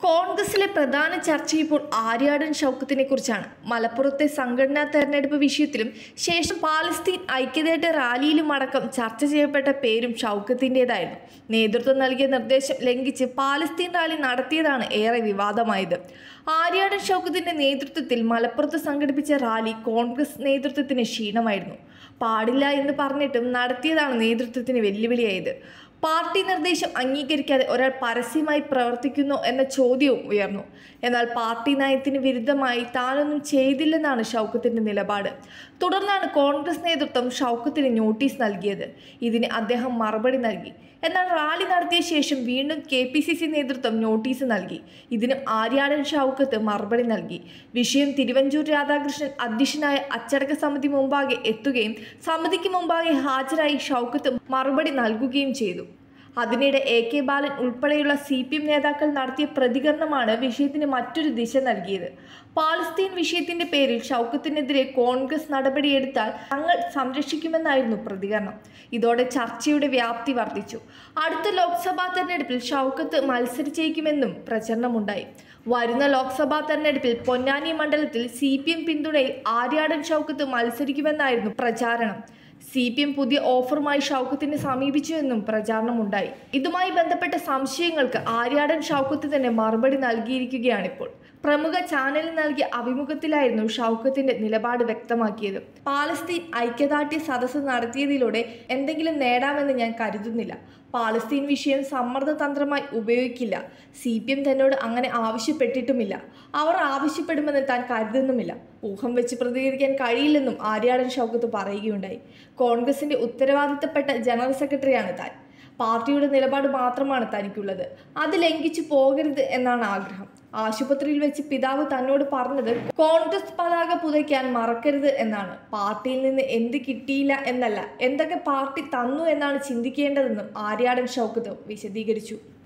കോൺഗ്രസിലെ പ്രധാന ചർച്ച ഇപ്പോൾ ആര്യാടൻ ഷൗക്കത്തിനെ കുറിച്ചാണ് മലപ്പുറത്തെ സംഘടനാ തെരഞ്ഞെടുപ്പ് വിഷയത്തിലും ശേഷം പാലസ്തീൻ ഐക്യതയുടെ റാലിയിലും അടക്കം ചർച്ച ചെയ്യപ്പെട്ട പേരും ഷൗക്കത്തിൻ്റെതായിരുന്നു നേതൃത്വം നൽകിയ നിർദ്ദേശം ലംഘിച്ച് പാലസ്തീൻ റാലി നടത്തിയതാണ് ഏറെ വിവാദമായത് ആര്യാടൻ ഷൗക്കത്തിന്റെ നേതൃത്വത്തിൽ മലപ്പുറത്ത് സംഘടിപ്പിച്ച റാലി കോൺഗ്രസ് നേതൃത്വത്തിന് ക്ഷീണമായിരുന്നു പാടില്ല എന്ന് പറഞ്ഞിട്ടും നടത്തിയതാണ് നേതൃത്വത്തിന് വെല്ലുവിളിയായത് പാർട്ടി നിർദ്ദേശം അംഗീകരിക്കാതെ ഒരാൾ പരസ്യമായി പ്രവർത്തിക്കുന്നു എന്ന ചോദ്യവും ഉയർന്നു എന്നാൽ പാർട്ടി നയത്തിന് വിരുദ്ധമായി താനൊന്നും ചെയ്തില്ലെന്നാണ് ഷൗക്കത്തിന്റെ നിലപാട് തുടർന്നാണ് കോൺഗ്രസ് നേതൃത്വം ഷൗക്കത്തിന് നോട്ടീസ് നൽകിയത് ഇതിന് അദ്ദേഹം മറുപടി നൽകി എന്നാൽ റാലി നടത്തിയ ശേഷം വീണ്ടും കെ പി സി സി നേതൃത്വം നോട്ടീസ് നൽകി ഇതിന് ആര്യാടൻ ഷൗക്കത്ത് മറുപടി നൽകി വിഷയം തിരുവഞ്ചൂർ രാധാകൃഷ്ണൻ അധ്യക്ഷനായ അച്ചടക്ക സമിതി മുമ്പാകെ എത്തുകയും സമിതിക്ക് മുമ്പാകെ ഹാജരായി ഷൗക്കത്ത് മറുപടി നൽകുകയും ചെയ്തു അതിനിടെ എ കെ ബാലൻ ഉൾപ്പെടെയുള്ള സി പി എം നേതാക്കൾ നടത്തിയ പ്രതികരണമാണ് വിഷയത്തിന് മറ്റൊരു ദിശ നൽകിയത് പാലസ്തീൻ വിഷയത്തിന്റെ പേരിൽ ഷൗക്കത്തിനെതിരെ കോൺഗ്രസ് നടപടിയെടുത്താൽ തങ്ങൾ സംരക്ഷിക്കുമെന്നായിരുന്നു പ്രതികരണം ഇതോടെ ചർച്ചയുടെ വ്യാപ്തി വർദ്ധിച്ചു അടുത്ത ലോക്സഭാ തെരഞ്ഞെടുപ്പിൽ ഷൗക്കത്ത് മത്സരിച്ചേക്കുമെന്നും പ്രചരണമുണ്ടായി വരുന്ന ലോക്സഭാ തെരഞ്ഞെടുപ്പിൽ പൊന്നാനി മണ്ഡലത്തിൽ സി പി എം പിന്തുണയിൽ ആര്യാടൻ ഷൗക്കത്ത് മത്സരിക്കുമെന്നായിരുന്നു പ്രചാരണം സി പി എം പുതിയ ഓഫറുമായി ഷൗക്കത്തിനെ സമീപിച്ചുവെന്നും പ്രചാരണമുണ്ടായി ഇതുമായി ബന്ധപ്പെട്ട സംശയങ്ങൾക്ക് ആര്യാടൻ ഷൗക്കത്ത് തന്നെ മറുപടി നൽകിയിരിക്കുകയാണിപ്പോൾ പ്രമുഖ ചാനലിൽ നൽകിയ അഭിമുഖത്തിലായിരുന്നു ഷൗക്കത്തിന്റെ നിലപാട് വ്യക്തമാക്കിയത് പാലസ്തീൻ ഐക്യദാർഢ്യ സദസ്സ് നടത്തിയതിലൂടെ എന്തെങ്കിലും നേടാമെന്ന് ഞാൻ കരുതുന്നില്ല പാലസ്തീൻ വിഷയം സമ്മർദ്ദതന്ത്രമായി ഉപയോഗിക്കില്ല സി പി എം തന്നോട് അങ്ങനെ ആവശ്യപ്പെട്ടിട്ടുമില്ല അവർ ആവശ്യപ്പെടുമെന്ന് താൻ കരുതുന്നുമില്ല ഊഹം വെച്ച് പ്രതികരിക്കാൻ കഴിയില്ലെന്നും ആര്യാടൻ ഷൗക്കത്ത് പറയുകയുണ്ടായി കോൺഗ്രസിന്റെ ഉത്തരവാദിത്തപ്പെട്ട ജനറൽ സെക്രട്ടറിയാണ് താൻ പാർട്ടിയുടെ നിലപാട് മാത്രമാണ് തനിക്കുള്ളത് അത് ലംഘിച്ചു പോകരുത് എന്നാണ് ആഗ്രഹം ആശുപത്രിയിൽ വെച്ച് പിതാവ് തന്നോട് പറഞ്ഞത് കോൺഗ്രസ് പതാക പുതയ്ക്കാൻ മറക്കരുത് എന്നാണ് പാർട്ടിയിൽ നിന്ന് എന്ത് കിട്ടിയില്ല എന്നല്ല എന്തൊക്കെ പാർട്ടി തന്നു എന്നാണ് ചിന്തിക്കേണ്ടതെന്നും ആര്യാടൻ ഷൗക്കത്ത് വിശദീകരിച്ചു